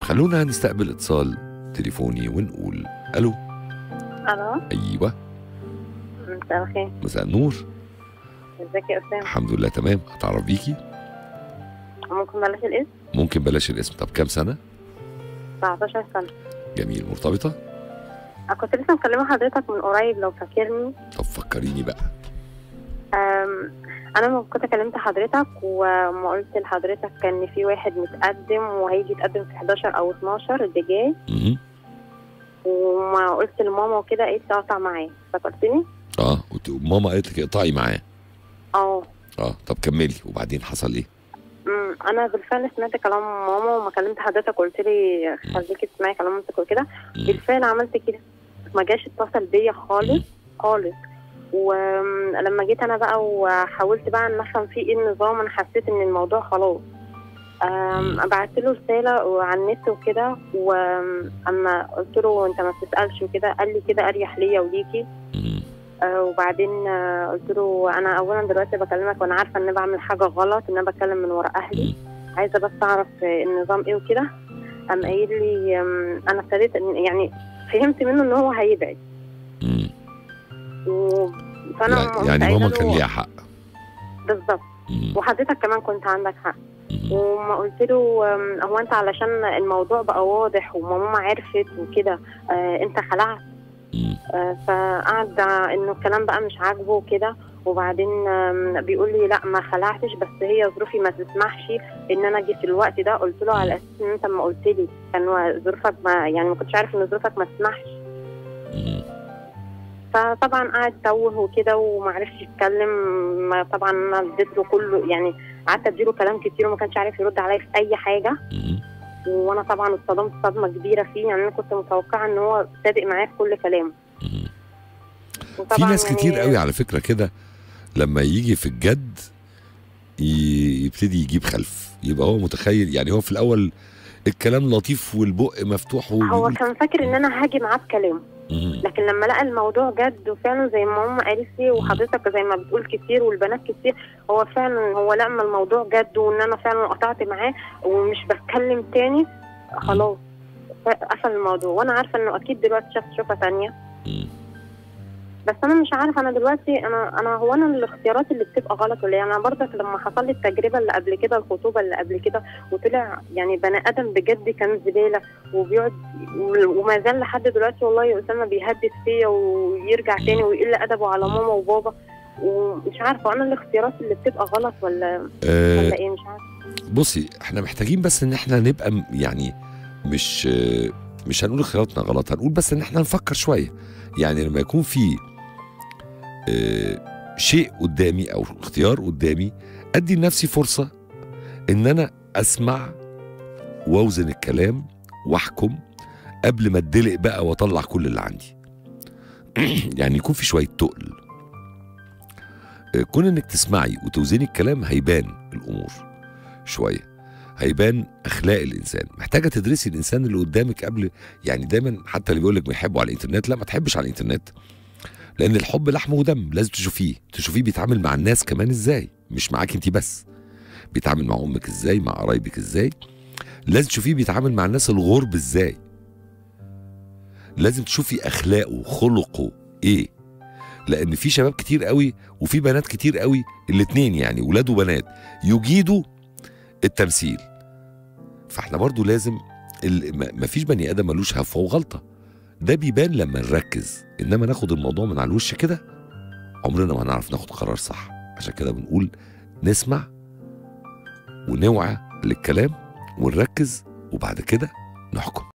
خلونا نستقبل اتصال تليفوني ونقول الو الو ايوه مساء الخير مساء النور ازيك يا اسامه الحمد لله تمام هتعرف بيكي ممكن بلاش الاسم ممكن بلاش الاسم طب كام سنه 19 سنه جميل مرتبطه أنا كنت لسه مكلمه حضرتك من قريب لو فاكرني طب فكريني بقى أم، انا لما كنت كلمت حضرتك وما قلت لحضرتك كان في واحد متقدم وهيجي يتقدم في 11 او 12 اللي جاي مهم. وما قلت لماما وكده قالت لي اقطع معاه فكرتني اه وت- ماما قالت لك اقطعي معاه اه اه طب كملي وبعدين حصل ايه أمم، انا بالفعل سمعت كلام ماما وما كلمت حضرتك قلت لي خليكي تسمعي كلام مامتك وكده مم. بالفعل عملت كده ما جاش اتصل بيا خالص خالص ولما جيت انا بقى وحاولت بقى ان افهم فيه ايه النظام انا حسيت ان الموضوع خلاص أم، بعت له رساله على النت وكده واما قلت له انت ما بتسالش وكده قال لي كده اريح ليا وليكي مم. آه، وبعدين آه، قلت له انا اولا دلوقتي بكلمك وانا عارفه ان انا بعمل حاجه غلط ان انا بتكلم من ورا اهلي عايزه بس اعرف آه، النظام ايه وكده قام قايل لي آم، انا ابتديت إن- يعني فهمت منه ان هو هيبعد مم. و... فانا يعني, قمت يعني قايلة ماما له كان ليها حق بالظبط مم. وحضرتك كمان كنت عندك حق مم. وما قلت له آم، هو انت علشان الموضوع بقى واضح وماما عرفت وكده آه انت خلعت مم. آه، فقعد انه الكلام بقى مش عاجبه وكده وبعدين آم، بيقول لي لا ما خلعتش بس هي ظروفي ما تسمحش ان انا اجي في الوقت ده قلت له على اساس ان انت ما قلت لي كان ظروفك ما يعني ما كنتش عارف ان ظروفك ما تسمحش مم. فطبعا قعد توه وكده وما عرفش يتكلم ما طبعا انا اديت له كله يعني قعدت اديله كلام كتير وما كانش عارف يرد عليا في اي حاجه مم. وانا طبعا اتصدمت صدمه كبيره فيه يعني انا كنت متوقعه ان هو صادق معايا في كل كلامه مم. في وطبعاً ناس يعني كتير قوي على فكره كده لما يجي في الجد ي- يبتدي يجيب خلف يبقى هو متخيل يعني هو في الاول الكلام لطيف والبق مفتوح هو وبيقول كان فاكر ان انا هاجي معاه بكلامه مم. لكن لما لقى الموضوع جد وفعلا زي ما ماما قالت لي وحضرتك زي ما بتقول كتير والبنات كتير هو فعلا هو لما الموضوع جد وان انا فعلا قطعت معاه ومش بتكلم تاني خلاص قفل الموضوع وانا عارفه انه اكيد دلوقتي شاف شوفه تانية مم. بس انا مش عارفه انا دلوقتي انا انا هو انا الاختيارات اللي بتبقى غلط ولا إيه؟ انا برضك لما حصل لي التجربه اللي قبل كده الخطوبه اللي قبل كده وطلع يعني بني ادم بجد كان زباله وبيقعد وما زال لحد دلوقتي والله يا اسامه بيهدد فيا ويرجع تاني ويقل ادبه على ماما وبابا ومش عارفه انا الاختيارات اللي بتبقى غلط ولا آه ولا ايه مش عارفه بصي احنا محتاجين بس ان احنا نبقى م- يعني مش آه، مش هنقول اختياراتنا غلط هنقول بس ان احنا نفكر شويه يعني لما يكون في آه، شيء قدامي او اختيار قدامي ادي لنفسي فرصه ان انا اسمع واوزن الكلام واحكم قبل ما اتدلق بقى واطلع كل اللي عندي يعني يكون في شويه تقل آه، كون انك تسمعي وتوزني الكلام هيبان الامور شويه هيبان اخلاق الانسان محتاجه تدرسي الانسان اللي قدامك قبل يعني دايما حتى اللي بيقول لك بيحبوا على الانترنت لا ما تحبش على الانترنت لان الحب لحم ودم لازم تشوفيه تشوفيه بيتعامل مع الناس كمان ازاي مش معاك انت بس بيتعامل مع امك ازاي مع قرايبك ازاي لازم تشوفيه بيتعامل مع الناس الغرب ازاي لازم تشوفي اخلاقه خلقه ايه لان في شباب كتير قوي وفي بنات كتير قوي الاتنين يعني ولاد وبنات يجيدوا التمثيل فاحنا برضو لازم ال- ما- مفيش بني ادم ملوش هفوه وغلطه ده بيبان لما نركز انما ناخد الموضوع من على الوش كده عمرنا ما هنعرف ناخد قرار صح عشان كده بنقول نسمع ونوعى للكلام ونركز وبعد كده نحكم